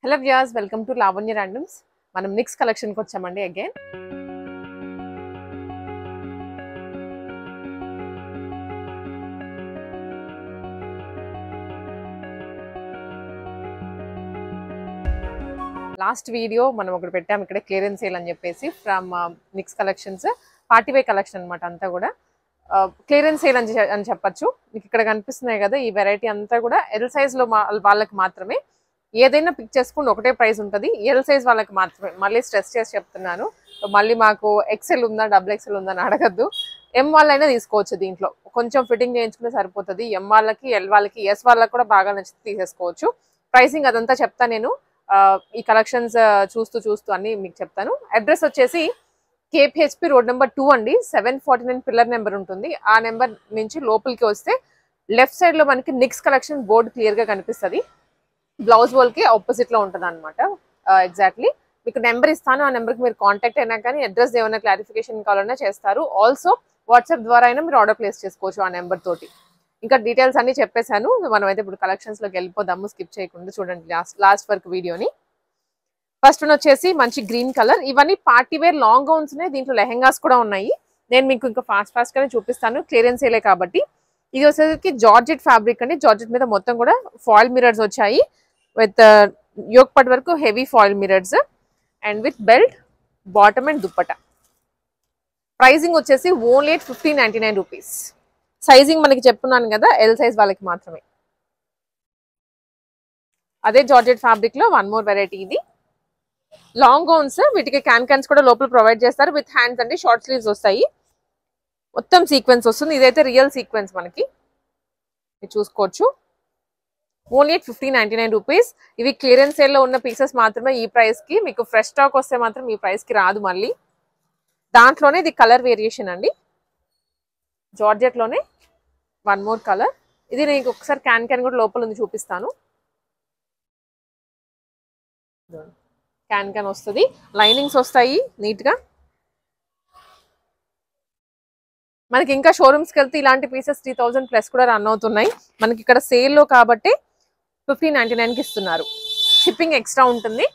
hello వ్యాస్ welcome to Lavanya randoms మనం Nix కలెక్షన్కి వచ్చామండి అగైన్ లాస్ట్ వీడియో మనం ఒకటి పెట్టాం ఇక్కడ క్లియరెన్స్ సేల్ అని చెప్పేసి from Nix collections party wear collection అనమాట అంతా కూడా క్లియరెన్స్ సేల్ అని చె- అని చెప్పొచ్చు మీకు ఇక్కడ కనిపిస్తున్నాయి కదా ఈ వెరైటీ అంతా కూడా ఎల్ సైజ్ లో మా- వాళ్ళకి మాత్రమే ఏదైనా పిక్ చేసుకుని ఒకటే ప్రైస్ ఉంటుంది ఎల్ సైజ్ వాళ్ళకి మాత్రమే మళ్ళీ స్ట్రెస్ చేసి చెప్తున్నాను మళ్ళీ మాకు ఎక్సెల్ ఉందా డబుల్ ఎక్సెల్ ఉందా అని అడగద్దు ఎం వాళ్ళైనా తీసుకోవచ్చు దీంట్లో కొంచెం ఫిట్టింగ్ చేయించుకుంటే సరిపోతుంది ఎం వాళ్ళకి ఎల్ వాళ్ళకి ఎస్ వాళ్ళకి కూడా బాగా నచ్చితే తీసేసుకోవచ్చు ప్రైసింగ్ అదంతా చెప్తా నేను ఆ, ఈ కలెక్షన్స్ చూస్తూ చూస్తూ అన్ని మీకు చెప్తాను అడ్రస్ వచ్చేసి కేపిహెచ్పి రోడ్ నెంబర్ టూ అండి seven forty nine pillar number ఉంటుంది ఆ నెంబర్ నుంచి లోపలికి వస్తే లెఫ్ట్ సైడ్ లో మనకి నిక్స్ కలెక్షన్ బోర్డు క్లియర్ గా కనిపిస్తుంది బ్లౌజ్ వాల్ కి ఆపోజిట్ లో ఉంటుంది అనమాట ఎగ్జాక్ట్లీ మీకు నెంబర్ ఇస్తాను ఆ నెంబర్కి మీరు కాంటాక్ట్ అయినా కానీ అడ్రస్ ఏమైనా క్లారిఫికేషన్ కావాలన్నా చేస్తారు ఆల్సో వాట్సాప్ ద్వారా అయినా మీరు ఆర్డర్ ప్లేస్ చేసుకోవచ్చు ఆ నెంబర్ తోటి ఇంకా డీటెయిల్స్ అన్ని చెప్పేశాను మనం అయితే ఇప్పుడు కలెక్షన్స్ లోకి వెళ్ళిపోదాము స్కిప్ చేయకుండా చూడండి లాస్ట్ లాస్ట్ వరకు వీడియోని ఫస్ట్ వన్ వచ్చేసి మంచి గ్రీన్ కలర్ ఇవన్నీ పార్టీ వేర్ లాంగ్ గౌన్స్ ఉన్నాయి దీంట్లో లెహెంగాస్ కూడా ఉన్నాయి నేను మీకు ఇంకా ఫాస్ట్ ఫాస్ట్ గానే చూపిస్తాను క్లియరెన్స్ ఏలే కాబట్టి ఇది వచ్చేసరికి జార్జెట్ ఫ్యాబ్రిక్ అండి జార్జెట్ మీద మొత్తం కూడా ఫాయిల్ మిరర్స్ వచ్చాయి విత్ యోక్ పట్ వరకు heavy foil mirrors and with belt bottom and dupatta pricing వచ్చేసి only eight fifteen ninety nine rupees sizing మనకి చెప్పున్నాను కదా ఎల్ సైజ్ వాళ్ళకి మాత్రమే అదే జార్జెట్ ఫ్యాబ్రిక్ లో వన్ మోర్ వెరైటీ ఇది లాంగ్ గౌన్స్ వీటికి క్యాన్ క్యాన్స్ కూడా లోపల ప్రొవైడ్ చేస్తారు విత్ హ్యాండ్స్ అంటే షార్ట్ స్లీవ్స్ వస్తాయి మొత్తం సీక్వెన్స్ వస్తుంది ఇదైతే రియల్ సీక్వెన్స్ మనకి మీరు చూసుకోవచ్చు only eight fifty ninety nine rupees ఇవి క్లియరెన్స్ సేల్ లో ఉన్న పీసెస్ మాత్రమే ఈ ప్రైస్ కి మీకు ఫ్రెష్ స్టాక్ వస్తే మాత్రం ఈ ప్రైస్ కి రాదు మళ్ళీ దాంట్లోనే ఇది కలర్ వేరియేషన్ అండి జార్జెట్ లోనే వన్ మోర్ కలర్ ఇది నేను ఒకసారి క్యాన్ క్యాన్ కూడా లోపల ఉంది చూపిస్తాను క్యాన్ క్యాన్ వస్తుంది లైనింగ్స్ వస్తాయి నీట్ గా మనకి ఇంకా షోరూమ్స్ కి వెళ్తే ఇలాంటి పీసెస్ త్రీ థౌసండ్ ప్లస్ కూడా రన్ అవుతున్నాయి మనకి ఇక్కడ సేల్ లో కాబట్టి ఫిఫ్టీన్ నైన్టీ నైన్ కి ఇస్తున్నారు షిప్పింగ్ ఎక్స్ట్రా ఉంటుంది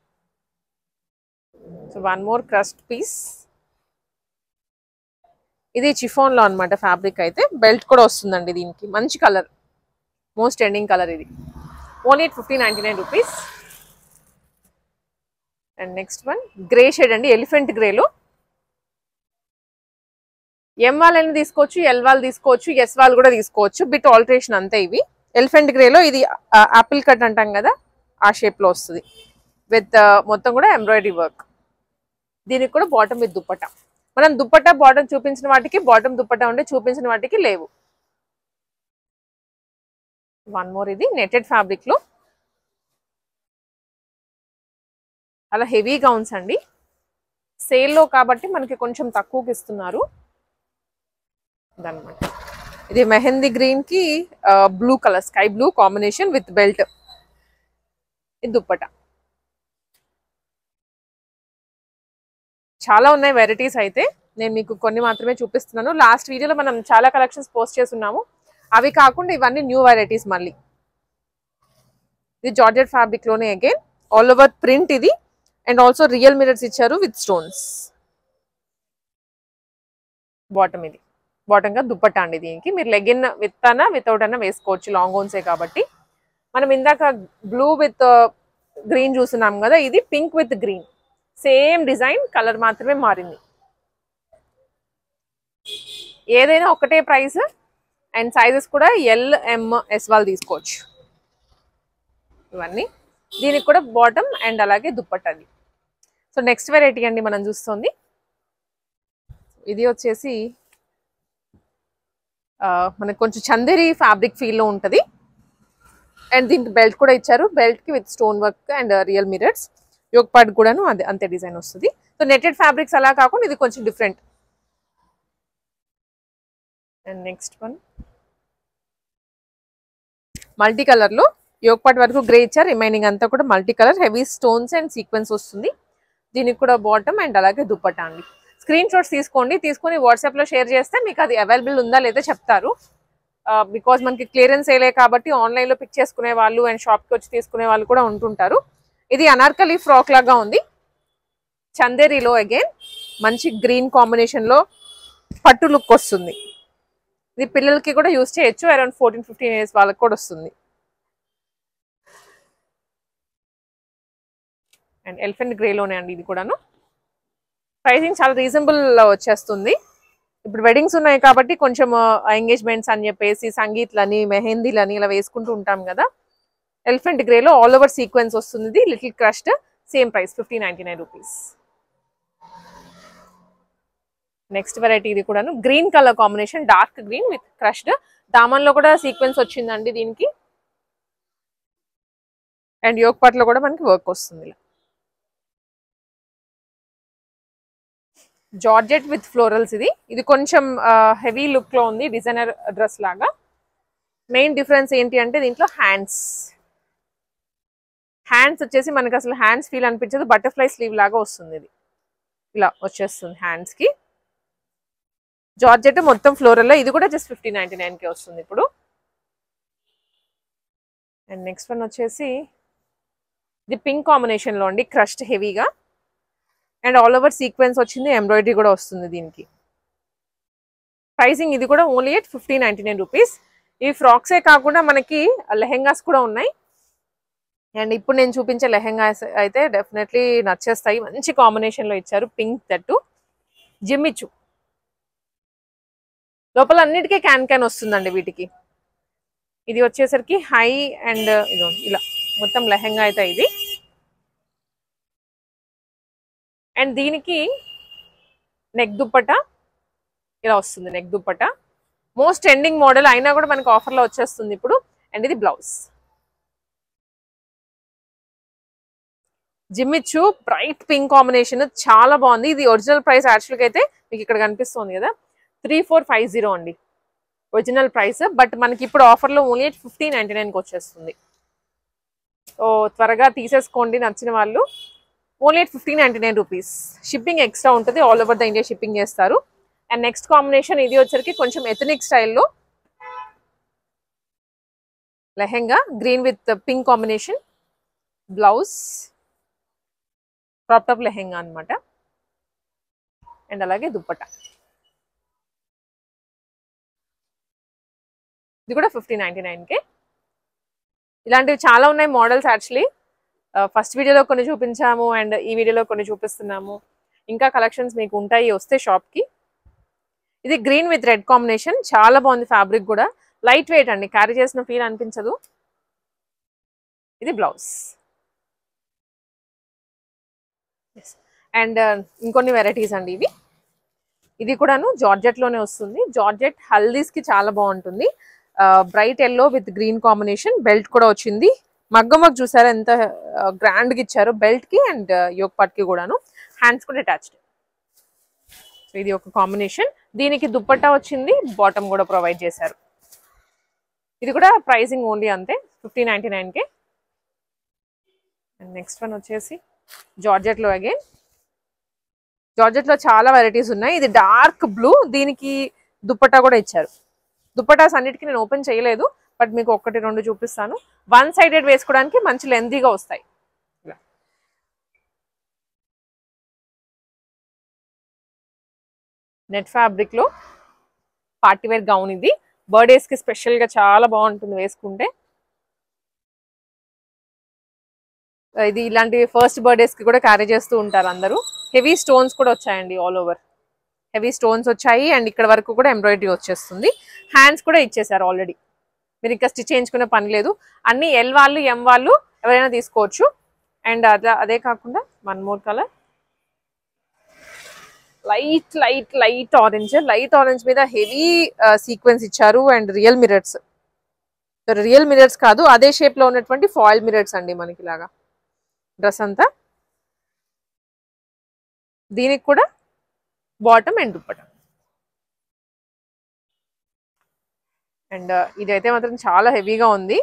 so one more crushed piece ఇది చిఫోన్ లో అనమాట ఫ్యాబ్రిక్ అయితే బెల్ట్ కూడా వస్తుందండి దీనికి మంచి కలర్ మోస్ట్ ట్రెండింగ్ కలర్ ఇది only eight fifty ninety nine rupees and next one grey shade అండి ఎలిఫెంట్ గ్రేలో ఎం వాళ్ళని తీసుకోవచ్చు ఎల్ వాళ్ళు తీసుకోవచ్చు ఎస్ వాళ్ళు కూడా తీసుకోవచ్చు బిట్ ఆల్టరేషన్ అంతే ఇవి ఎలిఫెంట్ గ్రేలో ఇది ఆపిల్ కట్ అంటాం కదా ఆ షేప్ లో వస్తుంది విత్ మొత్తం కూడా ఎంబ్రాయిడరీ వర్క్ దీనికి కూడా బాటమ్ విత్ దుప్పట మనం దుప్పట బాటమ్ చూపించిన వాటికి బాటమ్ దుప్పట ఉంటే చూపించిన వాటికి లేవు వన్ మోర్ ఇది నెటెడ్ ఫ్యాబ్రిక్ లో అలా హెవీ గౌన్స్ అండి సేల్లో కాబట్టి మనకి కొంచెం తక్కువకి ఇస్తున్నారు ఇదన్నమాట ఇది మెహందీ గ్రీన్ కి blue colour sky blue combination with belt ఇది దుప్పట చాలా ఉన్నాయి వెరైటీస్ అయితే నేను మీకు కొన్ని మాత్రమే చూపిస్తున్నాను లాస్ట్ వీడియోలో మనం చాలా కలెక్షన్స్ పోస్ట్ చేస్తున్నాము అవి కాకుండా ఇవన్నీ న్యూ వెరైటీస్ మళ్ళీ ఇది జార్జెట్ ఫ్యాబ్రిక్ లోనే అగైన్ ఆల్ ఓవర్ ప్రింట్ ఇది అండ్ ఆల్సో రియల్ మిరర్స్ ఇచ్చారు విత్ స్టోన్స్ బాటమ్ ఇది బాటమ్ గా దుప్పట్టా అండి దీనికి మీరు లెగిన్ విత్ అన్నా వితౌట్ అన్నా వేసుకోవచ్చు లాంగ్ ఓన్సే కాబట్టి మనం ఇందాక బ్లూ విత్ గ్రీన్ చూస్తున్నాం కదా ఇది pink with green same design colour మాత్రమే మారింది ఏదైనా ఒకటే ప్రైస్ అండ్ సైజెస్ కూడా ఎల్ ఎం ఎస్ వాళ్ళు తీసుకోవచ్చు ఇవన్నీ దీనికి కూడా బాటమ్ అండ్ అలాగే దుప్పట్టది సో నెక్స్ట్ వెరైటీ అండి మనం చూస్తుంది ఇది వచ్చేసి ఆ, మనకు కొంచెం చందేరి ఫ్యాబ్రిక్ ఫీల్లో ఉంటుంది అండ్ దీనికి బెల్ట్ కూడా ఇచ్చారు బెల్ట్ కి with stone work and real mirrors yoke part కూడాను అదే అంతే డిజైన్ వస్తుంది సో నెటెడ్ ఫ్యాబ్రిక్స్ అలా కాకుండా ఇది కొంచెం different and next one multi colour లో యోగ్ పార్ట్ వరకు గ్రే ఇచ్చారు రిమైనింగ్ అంతా కూడా multi colour heavy stones and sequence వస్తుంది దీనికి కూడా బాటమ్ అండ్ అలాగే దుప్పటా అండి స్క్రీన్ షాట్స్ తీసుకోండి తీసుకొని వాట్సాప్ లో షేర్ చేస్తే మీకు అది అవైలబుల్ ఉందా లేదా చెప్తారు బికాజ్ మనకి క్లియరెన్స్ వేయలే కాబట్టి ఆన్లైన్ లో పిక్ చేసుకునే వాళ్ళు అండ్ షాప్ కి వచ్చి తీసుకునే వాళ్ళు కూడా ఉంటుంటారు ఇది అనార్కలి ఫ్రాక్ లాగా ఉంది చందేరిలో అగైన్ మంచి గ్రీన్ కాంబినేషన్ లో పట్టు లుక్ వస్తుంది ఇది పిల్లలకి కూడా యూస్ చేయొచ్చు అరౌండ్ ఫోర్టీన్ ఫిఫ్టీన్ ఇయర్స్ వాళ్ళకి కూడా వస్తుంది అండ్ ఎలిఫెంట్ గ్రేలోనే అండి ఇది కూడాను ప్రైసింగ్ చాలా రీజనబుల్ వచ్చేస్తుంది ఇప్పుడు వెడ్డింగ్స్ ఉన్నాయి కాబట్టి కొంచెం ఎంగేజ్మెంట్స్ అని చెప్పేసి సంగీత్లని మెహందీలని ఇలా వేసుకుంటూ ఉంటాం కదా ఎలిఫెంట్ గ్రేలో ఆల్ ఓవర్ సీక్వెన్స్ వస్తుంది little crushed same price fifty ninety nine rupees next variety ఇది కూడాను green colour combination dark green with crushed దామన్లో కూడా సీక్వెన్స్ వచ్చిందండి దీనికి అండ్ యోగ్ పాట్లో కూడా మనకి వర్క్ వస్తుంది ఇలా జార్జెట్ విత్ ఫ్లోరల్స్ ఇది ఇది కొంచెం హెవీ లుక్ లో ఉంది డిజైనర్ డ్రెస్ లాగా మెయిన్ డిఫరెన్స్ ఏంటి అంటే దీంట్లో హ్యాండ్స్ హ్యాండ్స్ వచ్చేసి మనకి అసలు హ్యాండ్స్ ఫీల్ అనిపించదు బటర్ఫ్లై స్లీవ్ లాగా వస్తుంది ఇది ఇలా వచ్చేస్తుంది హ్యాండ్స్ కి జార్జెట్ మొత్తం ఫ్లోరల్ ఇది కూడా జస్ట్ ఫిఫ్టీ నైన్టీ నైన్ కి వస్తుంది ఇప్పుడు అండ్ నెక్స్ట్ వన్ వచ్చేసి ఇది పింక్ కాంబినేషన్ లో అండి క్రష్డ్ హెవీగా అండ్ ఆల్ ఓవర్ సీక్వెన్స్ వచ్చింది ఎంబ్రాయిడరీ కూడా వస్తుంది దీనికి ప్రైసింగ్ ఇది కూడా only at fifty ninety nine rupees ఈ ఫ్రాక్సే కాకుండా మనకి లెహెంగాస్ కూడా ఉన్నాయి అండ్ ఇప్పుడు నేను చూపించే లెహెంగాస్ అయితే డెఫినెట్లీ నచ్చేస్తాయి మంచి కాంబినేషన్లో ఇచ్చారు పింక్ తట్టు జిమ్మిచ్చు లోపల అన్నిటికీ క్యాన్ క్యాన్ వస్తుందండి వీటికి ఇది వచ్చేసరికి హై అండ్ ఇదో ఇలా మొత్తం లెహెంగా అయితే ఇది అండ్ దీనికి నెక్ దుప్పట ఇలా వస్తుంది neck dupatta most trending model అయినా కూడా మనకి ఆఫర్లో వచ్చేస్తుంది ఇప్పుడు అండ్ ఇది బ్లౌజ్ జిమ్మిచ్చు బ్రైట్ పింక్ కాంబినేషన్ చాలా బాగుంది ఇది ఒరిజినల్ ప్రైస్ యాక్చువల్గా అయితే మీకు ఇక్కడ కనిపిస్తుంది కదా త్రీ ఫోర్ ఫైవ్ జీరో అండి ఒరిజినల్ ప్రైస్ బట్ మనకి ఇప్పుడు ఆఫర్లో ఓన్లీ ఫిఫ్టీ నైంటీ నైన్కి వచ్చేస్తుంది సో త్వరగా తీసేసుకోండి నచ్చిన వాళ్ళు only fifty ninety nine rupees shipping extra ఉంటుంది all over the India shipping చేస్తారు అండ్ నెక్స్ట్ కాంబినేషన్ ఇది వచ్చరికి కొంచెం ఎథనిక్ స్టైల్లో lehenga green with pink combination blouse crop top lehenga అనమాట అండ్ అలాగే దుప్పట ఇది కూడా ఫిఫ్టీ నైంటీ నైన్కే ఇలాంటివి చాలా ఉన్నాయి మోడల్స్ యాక్చువల్లీ ఫస్ట్ వీడియోలో కొన్ని చూపించాము అండ్ ఈ వీడియోలో కొన్ని చూపిస్తున్నాము ఇంకా కలెక్షన్స్ మీకు ఉంటాయి వస్తే షాప్కి ఇది గ్రీన్ విత్ రెడ్ కాంబినేషన్ చాలా బాగుంది ఫ్యాబ్రిక్ కూడా లైట్ వెయిట్ అండి క్యారీ చేసిన ఫీల్ అనిపించదు ఇది బ్లౌజ్ అండ్ ఇంకొన్ని వెరైటీస్ అండి ఇవి ఇది కూడాను జార్జెట్లోనే వస్తుంది జార్జెట్ హల్దీస్కి చాలా బాగుంటుంది bright yellow with green combination belt కూడా వచ్చింది మగ్గం వర్క్ చూసారా ఎంత గ్రాండ్గా ఇచ్చారు బెల్ట్కి అండ్ యోగ్ పాట్కి కూడాను హ్యాండ్స్ కూడా అటాచ్డ్ సో ఇది ఒక కాంబినేషన్ దీనికి దుప్పట్టా వచ్చింది బాటమ్ కూడా ప్రొవైడ్ చేశారు ఇది కూడా ప్రైసింగ్ ఓన్లీ అంతే ఫిఫ్టీ నైంటీ నైన్కే అండ్ నెక్స్ట్ వన్ వచ్చేసి జార్జెట్లో అగైన్ జార్జెట్లో చాలా వెరైటీస్ ఉన్నాయి ఇది డార్క్ బ్లూ దీనికి దుప్పట్టా కూడా ఇచ్చారు దుప్పటాస్ అన్నిటికీ నేను ఓపెన్ చేయలేదు బట్ మీకు ఒకటి రెండు చూపిస్తాను వన్ సైడెడ్ వేసుకోవడానికి మంచి లెందీగా వస్తాయి నెట్ ఫ్యాబ్రిక్ లో పార్టీ వేర్ గౌన్ ఇది బర్త్డేస్ కి స్పెషల్ గా చాలా బాగుంటుంది వేసుకుంటే ఇది ఇలాంటి ఫస్ట్ బర్త్డేస్ కి కూడా క్యారీ చేస్తూ ఉంటారు అందరూ హెవీ స్టోన్స్ కూడా వచ్చాయండి ఆల్ ఓవర్ హెవీ స్టోన్స్ వచ్చాయి అండ్ ఇక్కడ వరకు కూడా ఎంబ్రాయిడరీ వచ్చేస్తుంది హ్యాండ్స్ కూడా ఇచ్చేసారు ఆల్రెడీ మీరు ఇంకా స్టిచ్ చేయించుకునే పని లేదు అన్ని ఎల్ వాళ్ళు ఎం వాళ్ళు ఎవరైనా తీసుకోవచ్చు అండ్ అదే అదే కాకుండా one more colour light light light orange light orange మీద హెవీ సీక్వెన్స్ ఇచ్చారు and real mirrors real mirrors కాదు అదే షేప్ లో ఉన్నటువంటి ఫాయిల్ మిరర్స్ అండి మనకి ఇలాగా డ్రెస్ అంతా దీనికి కూడా బాటమ్ అండ్ దుప్పట అండ్ ఇదైతే మాత్రం చాలా హెవీగా ఉంది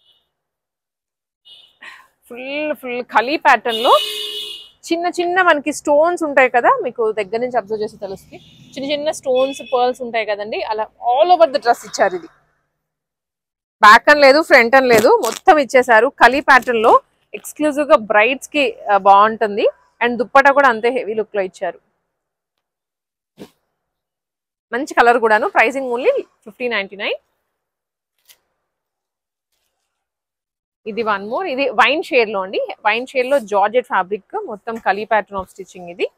ఫుల్ ఫుల్ ఖలీ ప్యాటర్న్ లో చిన్న చిన్న మనకి స్టోన్స్ ఉంటాయి కదా మీకు దగ్గర నుంచి అబ్జర్వ్ చేసి తెలుస్తుంది చిన్న చిన్న స్టోన్స్ పర్ల్స్ ఉంటాయి కదండి అలా ఆల్ ఓవర్ ద డ్రెస్ ఇచ్చారు ఇది బ్యాక్ అని లేదు ఫ్రంట్ అని లేదు మొత్తం ఇచ్చేసారు కలీ ప్యాటర్న్ లో ఎక్స్క్లూజివ్ గా బ్రైడ్స్ కి ఆ, బాగుంటుంది అండ్ దుప్పట కూడా అంతే హెవీ లుక్ లో ఇచ్చారు మంచి కలర్ కూడాను pricing only fifty ninety nine ఇది వన్ మోర్ ఇది వైన్ షేడ్ లో అండి వైన్ షేడ్ లో జార్జెట్ ఫ్యాబ్రిక్ మొత్తం కలీ ప్యాటర్న్ ఆఫ్ స్టిచ్చింగ్ ఇది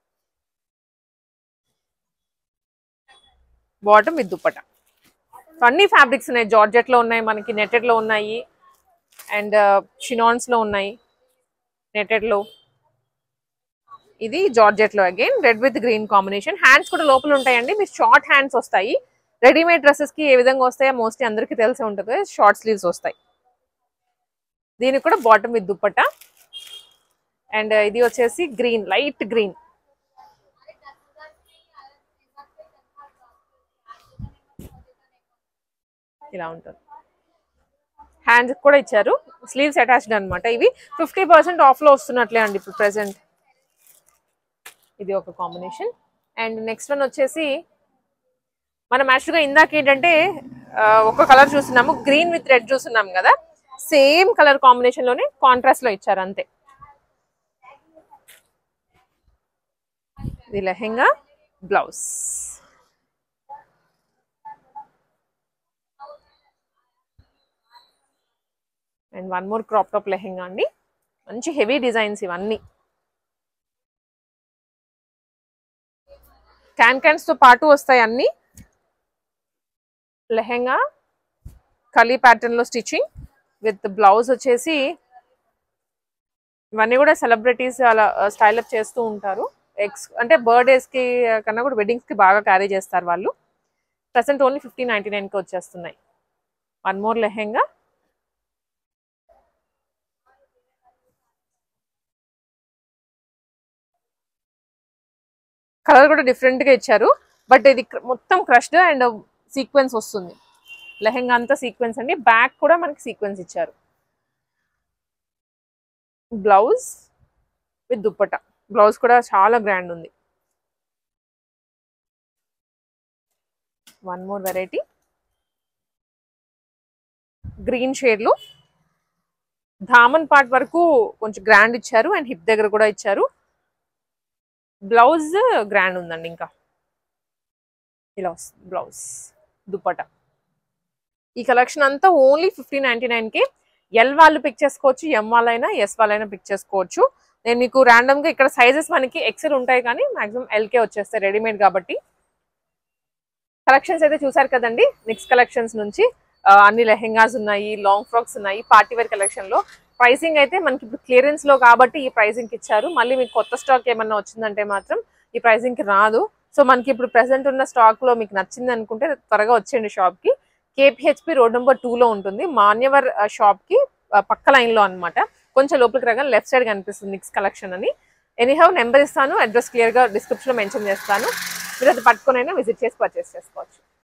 బాటమ్ విత్ దుప్పట అన్ని ఫ్యాబ్రిక్స్ ఉన్నాయి జార్జెట్ లో ఉన్నాయి మనకి నెటెడ్ లో ఉన్నాయి అండ్ షినాన్స్ లో ఉన్నాయి నెటెడ్ లో ఇది జార్జెట్ లో again red with green combination hands కూడా లోపల ఉంటాయండి మీకు షార్ట్ హ్యాండ్స్ వస్తాయి రెడీమేడ్ డ్రెస్సెస్ కి ఏ విధంగా వస్తాయో మోస్ట్లీ అందరికీ తెలిసి ఉంటుంది షార్ట్ స్లీవ్స్ వస్తాయి దీనికి కూడా బాటమ్ విత్ దుప్పట అండ్ ఇది వచ్చేసి గ్రీన్ లైట్ గ్రీన్ ఇలా ఉంటుంది హ్యాండ్స్ కూడా ఇచ్చారు స్లీవ్స్ అటాచ్డ్ అన్నమాట ఇవి ఫిఫ్టీ పర్సెంట్ ఆఫ్లో వస్తున్నట్లే అండి ఇప్పుడు ప్రెసెంట్ ఇది ఒక కాంబినేషన్ అండ్ నెక్స్ట్ వన్ వచ్చేసి మనం యాక్చువల్గా ఇందాక ఏంటంటే ఆ, ఒక కలర్ చూస్తున్నాము గ్రీన్ విత్ రెడ్ చూస్తున్నాం కదా సేమ్ కలర్ కాంబినేషన్ లోనే కాంట్రాస్ట్ లో ఇచ్చారు అంతే ఇది lehenga blouse and one more crop top lehenga అండి మంచి హెవీ డిజైన్స్ ఇవన్నీ క్యాన్ క్యాన్స్ తో పాటు వస్తాయి అన్ని లెహెంగా కలీ ప్యాటర్న్ లో స్టిచ్చింగ్ విత్ బ్లౌజ్ వచ్చేసి ఇవన్నీ కూడా సెలబ్రిటీస్ అలా స్టైల్ అప్ చేస్తూ ఉంటారు ఎక్స్ అంటే బర్త్డేస్ కి కన్నా కూడా వెడ్డింగ్స్ కి బాగా క్యారీ చేస్తారు వాళ్ళు present only fifteen ninety nine కి వచ్చేస్తున్నాయి వన్ మోర్ లెహెంగా కలర్ కూడా డిఫరెంట్ గా ఇచ్చారు బట్ ఇది క్ర- మొత్తం క్రష్డ్ అండ్ సీక్వెన్స్ వస్తుంది లెహెంగా అంతా సీక్వెన్స్ అండి బ్యాక్ కూడా మనకి సీక్వెన్స్ ఇచ్చారు బ్లౌజ్ విత్ దుప్పట బ్లౌజ్ కూడా చాలా గ్రాండ్ ఉంది వన్ మోర్ వెరైటీ గ్రీన్ షేడ్లు ధామన్ పార్ట్ వరకు కొంచెం గ్రాండ్ ఇచ్చారు అండ్ హిప్ దగ్గర కూడా ఇచ్చారు బ్లౌజ్ గ్రాండ్ ఉందండి ఇంకా ఇలా వస్తుంది బ్లౌజ్ దుప్పట ఈ కలెక్షన్ అంతా ఓన్లీ ఫిఫ్టీన్ నైన్టీ నైన్కి ఎల్ వాళ్ళు పిక్ చేసుకోవచ్చు ఎం వాళ్ళైనా ఎస్ వాళ్ళైనా పిక్ చేసుకోవచ్చు నేను మీకు random గా ఇక్కడ సైజెస్ మనకి ఎక్సెల్ ఉంటాయి కానీ మాక్సిమం ఎల్కే వచ్చేస్తాయి రెడీమేడ్ కాబట్టి కలెక్షన్స్ అయితే చూసారు కదండి నెక్స్ట్ కలెక్షన్స్ నుంచి ఆ, అన్ని లెహెంగాస్ ఉన్నాయి లాంగ్ ఫ్రాక్స్ ఉన్నాయి పార్టీ వేర్ కలెక్షన్ లో ప్రైసింగ్ అయితే మనకి ఇప్పుడు క్లియరెన్స్ లో కాబట్టి ఈ ప్రైసింగ్ ఇచ్చారు మళ్ళీ మీకు కొత్త స్టాక్ ఏమన్నా వచ్చిందంటే మాత్రం ఈ ప్రైసింగ్ కి రాదు సో మనకి ఇప్పుడు ప్రెసెంట్ ఉన్న స్టాక్ లో మీకు నచ్చింది అనుకుంటే త్వరగా వచ్చేయండి షాప్ కి కేపీహెచ్పి రోడ్ నెంబర్ టూ లో ఉంటుంది మాన్యవర్ ఆ, షాప్ కి ఆ, పక్క లైన్ లో అన్నమాట కొంచెం లోపలికి రాగానే లెఫ్ట్ సైడ్ కనిపిస్తుంది నిక్స్ కలెక్షన్ అని ఎనీహౌ నెంబర్ ఇస్తాను అడ్రస్ క్లియర్ గా డిస్క్రిప్షన్ లో మెన్షన్ చేస్తాను మీరు అది పట్టుకొని అయినా విజిట్ చేసి పర్చేస్ చేసుకోవచ్చు